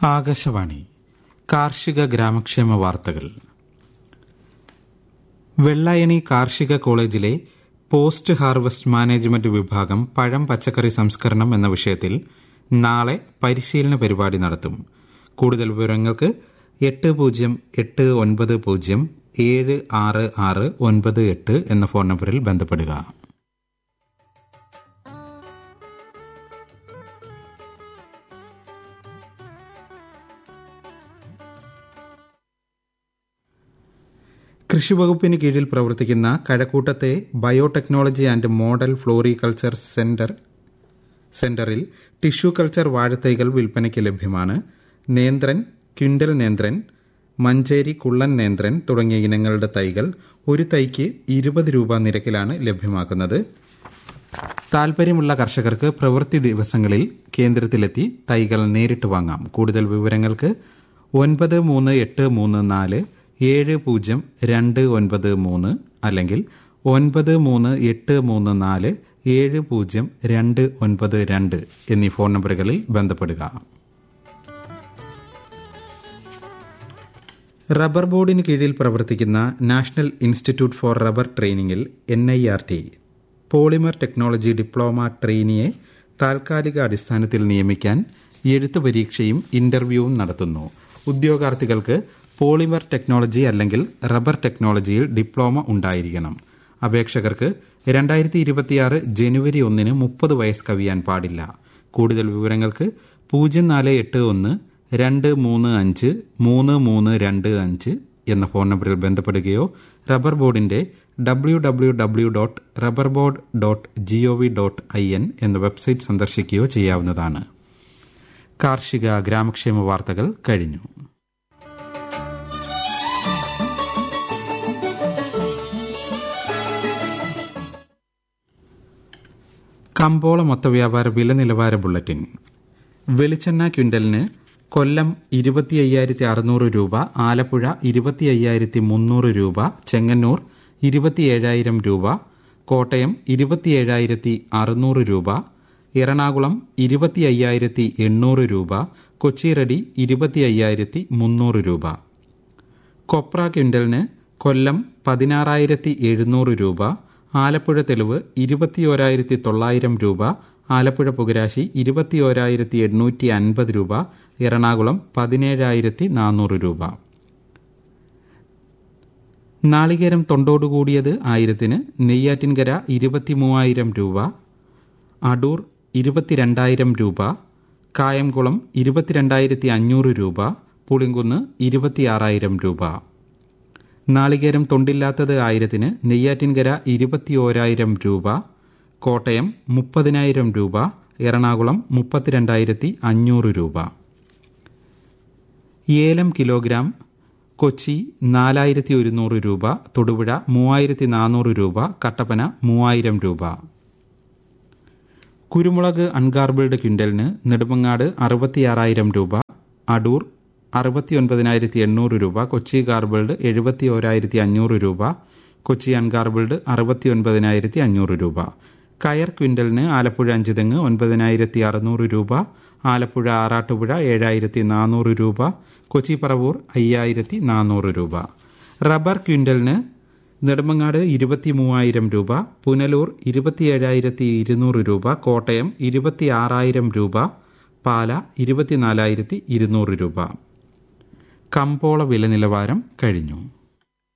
ആകാശവാണി കാർഷിക ഗ്രാമക്ഷേമ വാർത്തകൾ വെള്ളായണി കാർഷിക കോളേജിലെ പോസ്റ്റ് ഹാർവസ്റ്റ് മാനേജ്മെന്റ് വിഭാഗം പഴം പച്ചക്കറി സംസ്കരണം എന്ന വിഷയത്തിൽ നാളെ പരിശീലന പരിപാടി നടത്തും കൂടുതൽ വിവരങ്ങൾക്ക് എട്ട് പൂജ്യം എട്ട് ഒൻപത് പൂജ്യം ഏഴ് ആറ് ആറ് ഒൻപത് എട്ട് എന്ന ഫോൺ നമ്പറിൽ ബന്ധപ്പെടുക കൃഷിവകുപ്പിന് കീഴിൽ പ്രവർത്തിക്കുന്ന കഴക്കൂട്ടത്തെ biotechnology and model floriculture centre സെന്ററിൽ ടിഷ്യൂ കൾച്ചർ വാഴത്തൈകൾ വിൽപ്പനയ്ക്ക് ലഭ്യമാണ് നേന്ത്രൻ ക്വിന്റൽ നേന്ത്രൻ മഞ്ചേരി കുള്ളൻ നേന്ത്രൻ തുടങ്ങിയ ഇനങ്ങളുടെ തൈകൾ ഒരു തൈക്ക് ഇരുപത് രൂപ നിരക്കിലാണ് ലഭ്യമാക്കുന്നത് താൽപര്യമുള്ള കർഷകർക്ക് പ്രവൃത്തി ദിവസങ്ങളിൽ കേന്ദ്രത്തിലെത്തി തൈകൾ നേരിട്ട് വാങ്ങാം കൂടുതൽ വിവരങ്ങൾക്ക് ഒൻപത് മൂന്ന് എട്ട് മൂന്ന് നാല് ഏഴ് പൂജ്യം രണ്ട് ഒൻപത് മൂന്ന് അല്ലെങ്കിൽ ഒൻപത് മൂന്ന് എട്ട് മൂന്ന് നാല് ഏഴ് പൂജ്യം രണ്ട് ഒൻപത് രണ്ട് എന്നീ ഫോൺ നമ്പറുകളിൽ ബന്ധപ്പെടുക റബ്ബർ ബോർഡിന് കീഴിൽ പ്രവർത്തിക്കുന്ന നാഷണൽ ഇൻസ്റ്റിറ്റ്യൂട്ട് ഫോർ റബ്ബർ ട്രെയിനിങ്ങിൽ N I R T polymer technology diploma ട്രെയിനിയെ താൽക്കാലിക അടിസ്ഥാനത്തിൽ നിയമിക്കാൻ എഴുത്തു പരീക്ഷയും ഇന്റർവ്യൂവും നടത്തുന്നു ഉദ്യോഗാർത്ഥികൾക്ക് പോളിമർ ടെക്നോളജി അല്ലെങ്കിൽ റബ്ബർ ടെക്നോളജിയിൽ ഡിപ്ലോമ ഉണ്ടായിരിക്കണം അപേക്ഷകർക്ക് രണ്ടായിരത്തി ഇരുപത്തിയാറ് ജനുവരി ഒന്നിന് മുപ്പത് വയസ്സ് കവിയാൻ പാടില്ല കൂടുതൽ വിവരങ്ങൾക്ക് പൂജ്യം നാല് എട്ട് ഒന്ന് രണ്ട് മൂന്ന് അഞ്ച് മൂന്ന് മൂന്ന് രണ്ട് അഞ്ച് എന്ന ഫോൺ നമ്പറിൽ ബന്ധപ്പെടുകയോ റബ്ബർ ബോർഡിന്റെ W W W dot rubber board dot GOV dot I N എന്ന വെബ്സൈറ്റ് സന്ദർശിക്കുകയോ ചെയ്യാവുന്നതാണ് കാർഷിക ഗ്രാമക്ഷേമ വാർത്തകൾ കഴിഞ്ഞു കമ്പോള മൊത്തവ്യാപാര വില നിലവാര ബുള്ളറ്റിൻ വെളിച്ചെണ്ണ ക്വിന്റലിന് കൊല്ലം ഇരുപത്തി അയ്യായിരത്തി അറുന്നൂറ് രൂപ ആലപ്പുഴ ഇരുപത്തി അയ്യായിരത്തി മുന്നൂറ് രൂപ ചെങ്ങന്നൂർ ഇരുപത്തിയേഴായിരം രൂപ കോട്ടയം ഇരുപത്തിയേഴായിരത്തി അറുന്നൂറ് രൂപ എറണാകുളം ഇരുപത്തി അയ്യായിരത്തി എണ്ണൂറ് രൂപ കൊച്ചിറടി ഇരുപത്തി അയ്യായിരത്തി മുന്നൂറ് രൂപ കൊപ്ര ക്വിന്റലിന് കൊല്ലം പതിനാറായിരത്തി എഴുന്നൂറ് രൂപ ആലപ്പുഴ തെളിവ് ഇരുപത്തിയോരായിരത്തി തൊള്ളായിരം രൂപ ആലപ്പുഴ പുകരാശി ഇരുപത്തിയോരായിരത്തി എണ്ണൂറ്റി അൻപത് രൂപ എറണാകുളം പതിനേഴായിരത്തി നാനൂറ് രൂപ നാളികേരം തൊണ്ടോടുകൂടിയത് ആയിരത്തിന് നെയ്യാറ്റിൻകര ഇരുപത്തിമൂവായിരം രൂപ അടൂർ ഇരുപത്തിരണ്ടായിരം രൂപ കായംകുളം ഇരുപത്തിരണ്ടായിരത്തി അഞ്ഞൂറ് രൂപ പുളിങ്കുന്ന് ഇരുപത്തിയാറായിരം രൂപ നാളികേരം തൊണ്ടില്ലാത്തത് ആയിരത്തിന് നെയ്യാറ്റിൻകര ഇരുപത്തിയോരായിരം രൂപ കോട്ടയം മുപ്പതിനായിരം രൂപ എറണാകുളം മുപ്പത്തിരണ്ടായിരത്തി അഞ്ഞൂറ് രൂപ ഏലം കിലോഗ്രാം കൊച്ചി നാലായിരത്തി ഒരുന്നൂറ് രൂപ തൊടുപുഴ മൂവായിരത്തി നാനൂറ് രൂപ കട്ടപ്പന മൂവായിരം രൂപ കുരുമുളക് അൺഗാർബിൾഡ് ക്വിന്റലിന് നെടുമങ്ങാട് അറുപത്തിയാറായിരം രൂപ അടൂർ അറുപത്തിയൊൻപതിനായിരത്തി എണ്ണൂറ് രൂപ കൊച്ചി ഗാർബിൾഡ് എഴുപത്തി ഓരായിരത്തി അഞ്ഞൂറ് രൂപ കൊച്ചി അൺഗാർബിൾഡ് അറുപത്തിയൊൻപതിനായിരത്തി അഞ്ഞൂറ് രൂപ കയർ ക്വിന്റലിന് ആലപ്പുഴ അഞ്ചുതെങ്ങ് ഒൻപതിനായിരത്തി അറുന്നൂറ് രൂപ ആലപ്പുഴ ആറാട്ടുപുഴ ഏഴായിരത്തി നാനൂറ് രൂപ കൊച്ചി പറവൂർ അയ്യായിരത്തി നാനൂറ് രൂപ റബ്ബർ ക്വിന്റലിന് നെടുമങ്ങാട് ഇരുപത്തി മൂവായിരം രൂപ പുനലൂർ ഇരുപത്തിയേഴായിരത്തി ഇരുന്നൂറ് രൂപ കോട്ടയം ഇരുപത്തി ആറായിരം രൂപ പാല ഇരുപത്തിനാലായിരത്തി ഇരുന്നൂറ് രൂപ കമ്പോള വില നിലവാരം കഴിഞ്ഞു